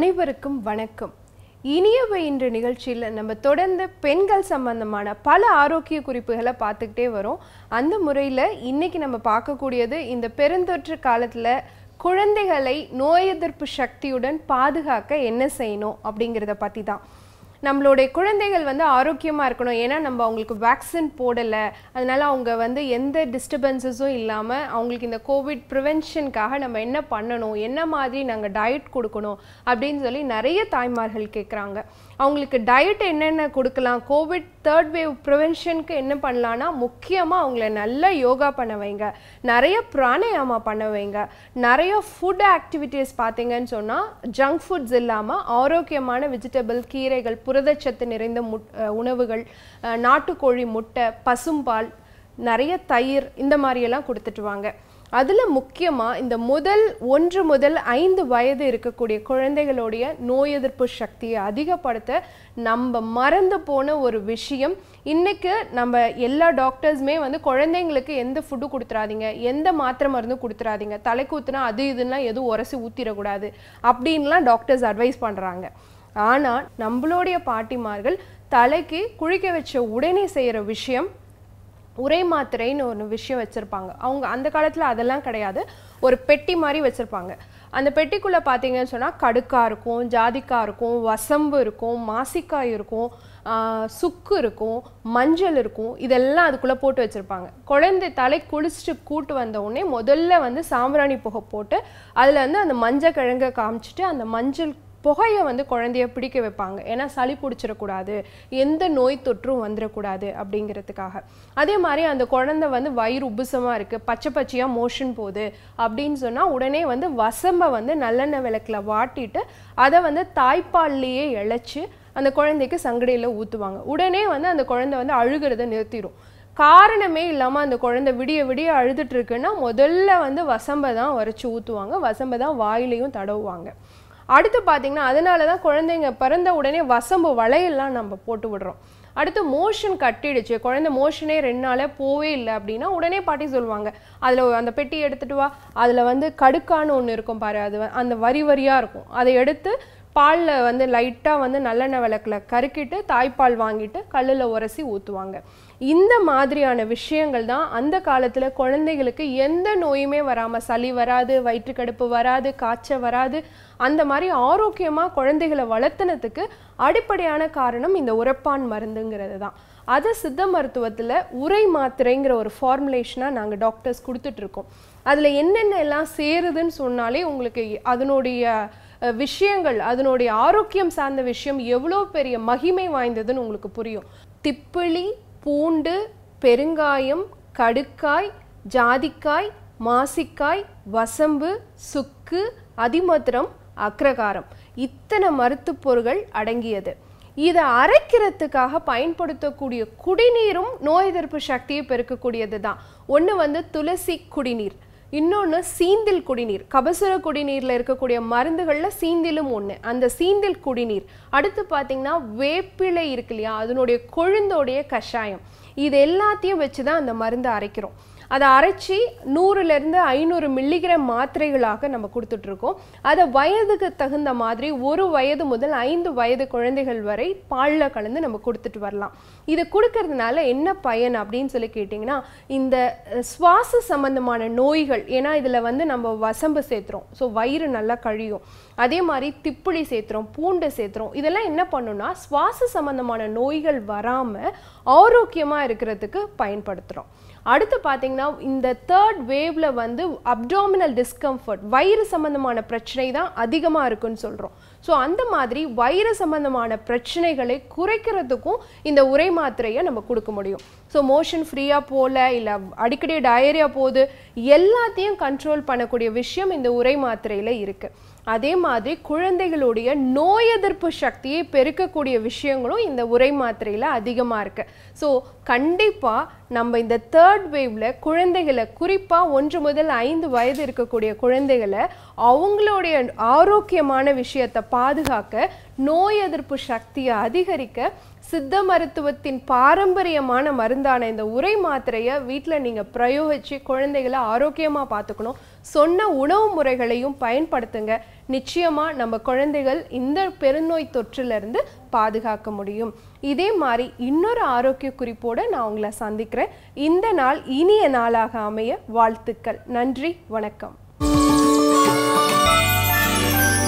அனைவருக்கும் வணக்கம் இனியவை இன்று நிகழ்ச்சியில் நம்ம தொடர்ந்து பெண்கள் சம்பந்தமான பல ஆரோக்கிய குறிப்புகளை பார்த்துக்கிட்டே வரோம் அந்த முறையில் இன்னைக்கு நம்ம பார்க்கக்கூடியது இந்த பெருந்தொற்று காலத்தில் குழந்தைகளை நோய் எதிர்ப்பு சக்தியுடன் பாதுகாக்க என்ன செய்யணும் அப்படிங்கிறத பற்றி தான் நம்மளுடைய குழந்தைகள் வந்து ஆரோக்கியமாக இருக்கணும் ஏன்னா நம்ம அவங்களுக்கு வேக்சின் போடலை அதனால அவங்க வந்து எந்த டிஸ்டர்பன்சஸும் இல்லாமல் அவங்களுக்கு இந்த கோவிட் ப்ரிவென்ஷனுக்காக நம்ம என்ன பண்ணணும் என்ன மாதிரி நாங்கள் டயட் கொடுக்கணும் அப்படின்னு சொல்லி நிறைய தாய்மார்கள் கேட்குறாங்க அவங்களுக்கு டயட் என்னென்ன கொடுக்கலாம் கோவிட் தேர்ட் வேவ் ப்ரிவென்ஷனுக்கு என்ன பண்ணலான்னா முக்கியமாக அவங்கள நல்லா யோகா பண்ண வைங்க நிறைய பிராணாயாமா பண்ண வைங்க நிறைய ஃபுட் ஆக்டிவிட்டீஸ் பார்த்தீங்கன்னு சொன்னால் ஜங்க் ஃபுட்ஸ் இல்லாமல் ஆரோக்கியமான வெஜிடபிள் கீரைகள் புரதச்சத்து நிறைந்த முட் அஹ் உணவுகள் அஹ் நாட்டுக்கோழி முட்டை பசும்பால் நிறைய தயிர் இந்த மாதிரியெல்லாம் கொடுத்துட்டு வாங்க அதில் முக்கியமாக இந்த முதல் ஒன்று முதல் ஐந்து வயது இருக்கக்கூடிய குழந்தைகளுடைய நோய் எதிர்ப்பு சக்தியை அதிகப்படுத்த நம்ம மறந்து போன ஒரு விஷயம் இன்னைக்கு நம்ம எல்லா டாக்டர்ஸுமே வந்து குழந்தைங்களுக்கு எந்த ஃபுட்டு கொடுத்துறாதீங்க எந்த மாத்திரை மருந்து கொடுத்துறாதீங்க தலைக்கு ஊத்துனா அது இதுன்னா எதுவும் உரசி ஊற்றிடக்கூடாது அப்படின்லாம் டாக்டர்ஸ் அட்வைஸ் பண்ணுறாங்க ஆனால் நம்மளுடைய பாட்டிமார்கள் தலைக்கு குளிக்க வச்ச உடனே செய்கிற விஷயம் உரை மாத்திரைன்னு ஒரு விஷயம் வச்சுருப்பாங்க அவங்க அந்த காலத்தில் அதெல்லாம் கிடையாது ஒரு பெட்டி மாதிரி வச்சுருப்பாங்க அந்த பெட்டிக்குள்ளே பார்த்தீங்கன்னு சொன்னால் கடுக்கா இருக்கும் ஜாதிக்காய் இருக்கும் வசம்பு இருக்கும் மாசிக்காய் இருக்கும் ஆஹ் சுக்கு இருக்கும் மஞ்சள் இருக்கும் இதெல்லாம் அதுக்குள்ளே போட்டு வச்சுருப்பாங்க குழந்தை தலை குளிச்சுட்டு கூட்டு வந்த உடனே முதல்ல வந்து சாம்பிராணி புகை போட்டு அதில் வந்து அந்த மஞ்சள் கிழங்கை காமிச்சிட்டு அந்த மஞ்சள் புகையை வந்து குழந்தைய பிடிக்க வைப்பாங்க ஏன்னா சளி பிடிச்சிடக்கூடாது எந்த நோய் தொற்றும் வந்துடக்கூடாது அப்படிங்கிறதுக்காக அதே மாதிரி அந்த குழந்தை வந்து வயிறு உப்புசமாக இருக்குது பச்சை பச்சையாக மோஷன் போகுது அப்படின்னு சொன்னால் உடனே வந்து வசம்பை வந்து நல்லெண்ணெய் விளக்கில் வாட்டிட்டு அதை வந்து தாய்ப்பால்லையே இழைச்சி அந்த குழந்தைக்கு சங்கடியில் ஊற்றுவாங்க உடனே வந்து அந்த குழந்தை வந்து அழுகிறத நிறுத்திடும் காரணமே இல்லாமல் அந்த குழந்தை விடிய விடிய அழுதுட்டு இருக்குன்னா முதல்ல வந்து வசம்பை தான் வரைச்சி ஊற்றுவாங்க வசம்பை தான் வாயிலையும் தடவுவாங்க அடுத்து பார்த்தீங்கன்னா அதனால தான் குழந்தைங்க பிறந்த உடனே வசம்பு வளையல்லாம் நம்ம போட்டு விடுறோம் அடுத்து மோஷன் கட்டிடுச்சு குழந்தை மோஷனே ரெண்டு நாளே போவே இல்லை அப்படின்னா உடனே பாட்டி சொல்லுவாங்க அதில் அந்த பெட்டி எடுத்துட்டு வா அதில் வந்து கடுக்கான்னு ஒன்று இருக்கும் பாரு அது வ- அந்த வரி வரியாக இருக்கும் அதை எடுத்து பாலில் வந்து லைட்டாக வந்து நல்லெண்ணெய் விளக்கில் கருக்கிட்டு தாய்ப்பால் வாங்கிட்டு கல்லில் உரசி ஊற்றுவாங்க இந்த மாதிரியான விஷயங்கள் தான் அந்த காலத்தில் குழந்தைகளுக்கு எந்த நோயுமே வராமல் சளி வராது வயிற்றுக்கடுப்பு வராது காய்ச்சல் வராது அந்த மாதிரி ஆரோக்கியமாக குழந்தைகளை வளர்த்துனதுக்கு அடிப்படையான காரணம் இந்த உரப்பான் மருந்துங்கிறது தான் அதை சித்த மருத்துவத்தில் உரை மாத்திரைங்கிற ஒரு ஃபார்முலேஷனாக நாங்கள் டாக்டர்ஸ் கொடுத்துட்ருக்கோம் அதில் என்னென்ன எல்லாம் சேருதுன்னு சொன்னாலே உங்களுக்கு அதனுடைய அஹ், விஷயங்கள் அதனுடைய ஆரோக்கியம் சார்ந்த விஷயம் எவ்வளோ பெரிய மகிமை வாய்ந்ததுன்னு உங்களுக்கு புரியும் திப்பிலி பூண்டு பெருங்காயம் கடுக்காய் ஜாதிக்காய் மாசிக்காய் வசம்பு சுக்கு அதிமதுரம் அக்ரகாரம் இத்தனை மருத்துவப் பொருட்கள் அடங்கியது இதை அரைக்கிறதுக்காக பயன்படுத்தக்கூடிய குடிநீரும் நோய் எதிர்ப்பு சக்தியை பெருக்கக்கூடியது தான் ஒன்று வந்து துளசி குடிநீர் இன்னொன்று சீந்தில் குடிநீர் கபசுர குடிநீரில் இருக்கக்கூடிய மருந்துகளில் சீந்திலும் ஒன்று அந்த சீந்தில் குடிநீர் அடுத்து பார்த்தீங்கன்னா வேப்பிலை இருக்கு இல்லையா அதனுடைய கொழுந்தோடைய கஷாயம் இது எல்லாத்தையும் வச்சு தான் அந்த மருந்தை அரைக்கிறோம் அதை அரைச்சி நூறுலேருந்து ஐநூறு மில்லிகிராம் மாத்திரைகளாக நம்ம கொடுத்துட்ருக்கோம் அதை வயதுக்கு தகுந்த மாதிரி ஒரு வயது முதல் ஐந்து வயது குழந்தைகள் வரை பாலில் கலந்து நம்ம கொடுத்துட்டு வரலாம் இதை கொடுக்கறதுனால என்ன பயன் அப்படின்னு சொல்லி கேட்டிங்கன்னா இந்த அஹ், சுவாச சம்பந்தமான நோய்கள் ஏன்னா இதில் வந்து நம்ம வசம்பு சேர்த்துறோம் ஸோ வயிறு நல்லா கழியும் அதே மாதிரி திப்புளி சேர்த்துறோம் பூண்டு சேர்த்துறோம் இதெல்லாம் என்ன பண்ணுன்னா சுவாச சம்பந்தமான நோய்கள் வராமல் ஆரோக்கியமாக இருக்கிறதுக்கு பயன்படுத்துகிறோம் அடுத்து பார்த்தீங்கன்னா இந்த தேர்ட் வேவ்ல வந்து அப்டாமினல் டிஸ்கம்ஃபர்ட் வயிறு சம்பந்தமான பிரச்சனை தான் அதிகமாக இருக்குன்னு சொல்கிறோம் ஸோ அந்த மாதிரி வயிறு சம்பந்தமான பிரச்சனைகளை குறைக்கிறதுக்கும் இந்த உரை மாத்திரையை நம்ம கொடுக்க முடியும் ஸோ மோஷன் ஃப்ரீயாக போகல இல்லை அடிக்கடி டயரியா போகுது எல்லாத்தையும் கண்ட்ரோல் பண்ணக்கூடிய விஷயம் இந்த உரை மாத்திரையில் இருக்குது அதே மாதிரி குழந்தைகளுடைய நோய் எதிர்ப்பு சக்தியை பெருக்கக்கூடிய விஷயங்களும் இந்த உரை மாத்திரையில் அதிகமாக இருக்கு ஸோ கண்டிப்பாக நம்ம இந்த தேர்ட் வேவ்ல குழந்தைகளை குறிப்பாக ஒன்று முதல் ஐந்து வயது இருக்கக்கூடிய குழந்தைகளை அவங்களுடைய ஆரோக்கியமான விஷயத்தை பாதுகாக்க நோய் எதிர்ப்பு சக்தியை அதிகரிக்க சித்த மருத்துவத்தின் பாரம்பரியமான மருந்தான இந்த உரை மாத்திரையை வீட்டில் நீங்கள் பிரயோகிச்சு குழந்தைகளை ஆரோக்கியமாக பார்த்துக்கணும் சொன்ன உணவு முறைகளையும் பயன்படுத்துங்க நிச்சயமாக நம்ம குழந்தைகள் இந்த பெருநோய் தொற்றிலிருந்து பாதுகாக்க முடியும் இதே மாதிரி இன்னொரு ஆரோக்கிய குறிப்போடு நான் உங்களை சந்திக்கிறேன் இந்த நாள் இனிய நாளாக அமைய வாழ்த்துக்கள் நன்றி வணக்கம்